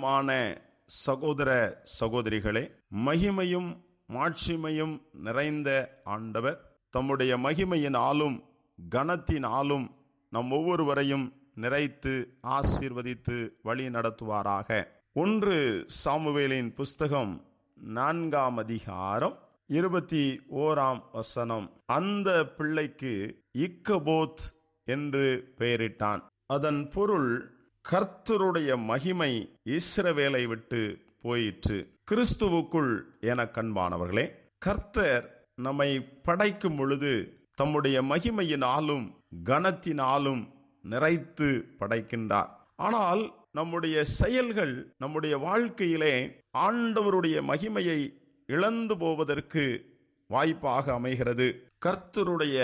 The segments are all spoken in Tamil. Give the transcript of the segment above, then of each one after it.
பிரியமான சகோதர சகோதரிகளே மகிமையும் மாட்சிமையும் நிறைந்த ஆண்டவர் தம்முடைய மகிமையினாலும் கனத்தினாலும் நம் ஒவ்வொருவரையும் நிறைத்து ஆசீர்வதித்து வழி நடத்துவாராக ஒன்று சாமுவேலின் புஸ்தகம் நான்காம் அதிகாரம் இருபத்தி ஓராம் வசனம் அந்த பிள்ளைக்கு இக்கபோத் என்று பெயரிட்டான் அதன் பொருள் கர்த்தருடைய மகிமை இஸ்ரவேலை விட்டு போயிற்று கிறிஸ்துவுக்குள் என கண்பானவர்களே கர்த்தர் நம்மை படைக்கும் பொழுது தம்முடைய மகிமையினாலும் கனத்தினாலும் நிறைத்து படைக்கின்றார் ஆனால் நம்முடைய செயல்கள் நம்முடைய வாழ்க்கையிலே ஆண்டவருடைய மகிமையை இழந்து போவதற்கு வாய்ப்பாக அமைகிறது கர்த்தருடைய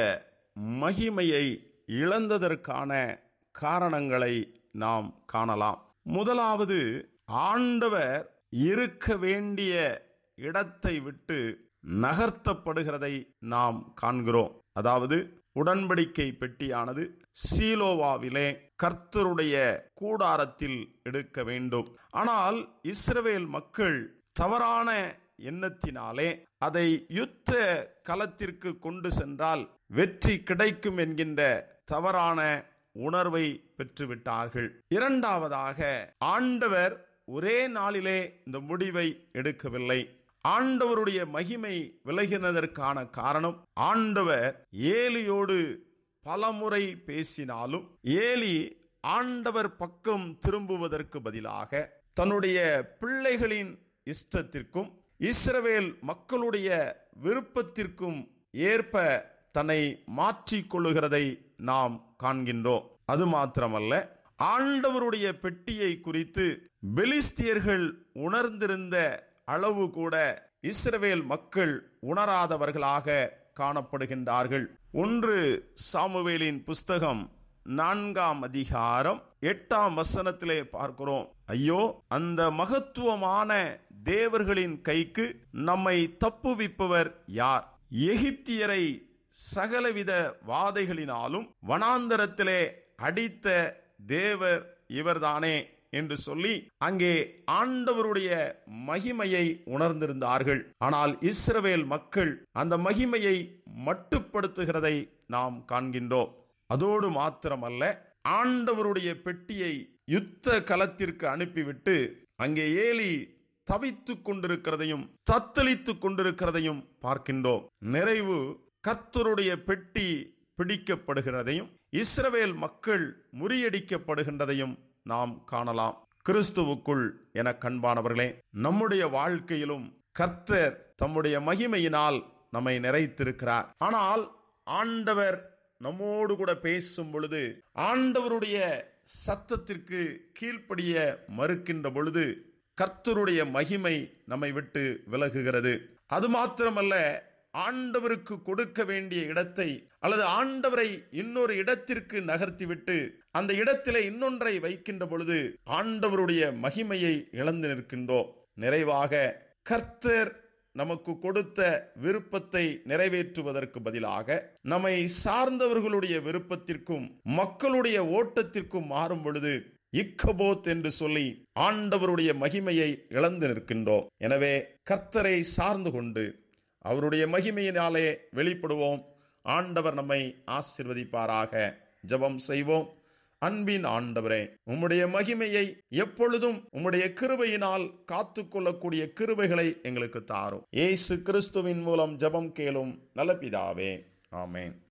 மகிமையை இழந்ததற்கான காரணங்களை நாம் காணலாம் முதலாவது ஆண்டவர் இருக்க வேண்டிய இடத்தை விட்டு நகர்த்தப்படுகிறதை நாம் காண்கிறோம் அதாவது உடன்படிக்கை பெட்டியானது சீலோவாவிலே கர்த்தருடைய கூடாரத்தில் எடுக்க வேண்டும் ஆனால் இஸ்ரவேல் மக்கள் தவறான எண்ணத்தினாலே அதை யுத்த களத்திற்கு கொண்டு சென்றால் வெற்றி கிடைக்கும் என்கின்ற தவறான உணர்வை பெற்றுவிட்டார்கள் இரண்டாவதாக ஆண்டவர் ஒரே நாளிலே இந்த முடிவை எடுக்கவில்லை ஆண்டவருடைய மகிமை விலகினதற்கான காரணம் ஆண்டவர் ஏலியோடு பலமுறை பேசினாலும் ஏலி ஆண்டவர் பக்கம் திரும்புவதற்கு பதிலாக தன்னுடைய பிள்ளைகளின் இஷ்டத்திற்கும் இஸ்ரவேல் மக்களுடைய விருப்பத்திற்கும் ஏற்ப தன்னை மாற்றிக் கொள்ளுகிறதை நாம் காண்கின்றோம் அது மாத்திரமல்ல ஆண்டவருடைய பெட்டியை குறித்து பெலிஸ்தியர்கள் உணர்ந்திருந்த அளவு கூட இஸ்ரவேல் மக்கள் உணராதவர்களாக காணப்படுகின்றார்கள் ஒன்று சாமுவேலின் புஸ்தகம் நான்காம் அதிகாரம் எட்டாம் வசனத்திலே பார்க்கிறோம் ஐயோ அந்த மகத்துவமான தேவர்களின் கைக்கு நம்மை தப்புவிப்பவர் யார் எகிப்தியரை சகலவித வாதைகளினாலும் வனாந்தரத்திலே அடித்த தேவர் இவர்தானே என்று சொல்லி அங்கே ஆண்டவருடைய மகிமையை உணர்ந்திருந்தார்கள் ஆனால் இஸ்ரவேல் மக்கள் அந்த மகிமையை மட்டுப்படுத்துகிறதை நாம் காண்கின்றோம் அதோடு மாத்திரமல்ல ஆண்டவருடைய பெட்டியை யுத்த களத்திற்கு அனுப்பிவிட்டு அங்கே ஏலி தவித்துக் கொண்டிருக்கிறதையும் தத்தளித்துக் கொண்டிருக்கிறதையும் பார்க்கின்றோம் நிறைவு கர்த்தருடைய பெட்டி பிடிக்கப்படுகிறதையும் இஸ்ரவேல் மக்கள் முறியடிக்கப்படுகின்றதையும் நாம் காணலாம் கிறிஸ்துவுக்குள் என கண்பானவர்களே நம்முடைய வாழ்க்கையிலும் கர்த்தர் தம்முடைய மகிமையினால் நம்மை நிறைத்திருக்கிறார் ஆனால் ஆண்டவர் நம்மோடு கூட பேசும் பொழுது ஆண்டவருடைய சத்தத்திற்கு கீழ்ப்படிய மறுக்கின்ற பொழுது கர்த்தருடைய மகிமை நம்மை விட்டு விலகுகிறது அது மாத்திரமல்ல ஆண்டவருக்கு கொடுக்க வேண்டிய இடத்தை அல்லது ஆண்டவரை இன்னொரு இடத்திற்கு நகர்த்திவிட்டு அந்த இடத்திலே இன்னொன்றை வைக்கின்ற பொழுது ஆண்டவருடைய மகிமையை இழந்து நிற்கின்றோம் நிறைவாக கர்த்தர் நமக்கு கொடுத்த விருப்பத்தை நிறைவேற்றுவதற்கு பதிலாக நம்மை சார்ந்தவர்களுடைய விருப்பத்திற்கும் மக்களுடைய ஓட்டத்திற்கும் மாறும் பொழுது இக்கபோத் என்று சொல்லி ஆண்டவருடைய மகிமையை இழந்து நிற்கின்றோம் எனவே கர்த்தரை சார்ந்து கொண்டு அவருடைய மகிமையினாலே வெளிப்படுவோம் ஆண்டவர் நம்மை ஆசிர்வதிப்பாராக ஜெபம் செய்வோம் அன்பின் ஆண்டவரே உம்முடைய மகிமையை எப்பொழுதும் உம்முடைய கிருபையினால் காத்து கொள்ளக்கூடிய கிருபைகளை எங்களுக்கு தாரும் ஏசு கிறிஸ்துவின் மூலம் ஜெபம் கேளும் நல்ல பிதாவே ஆமேன்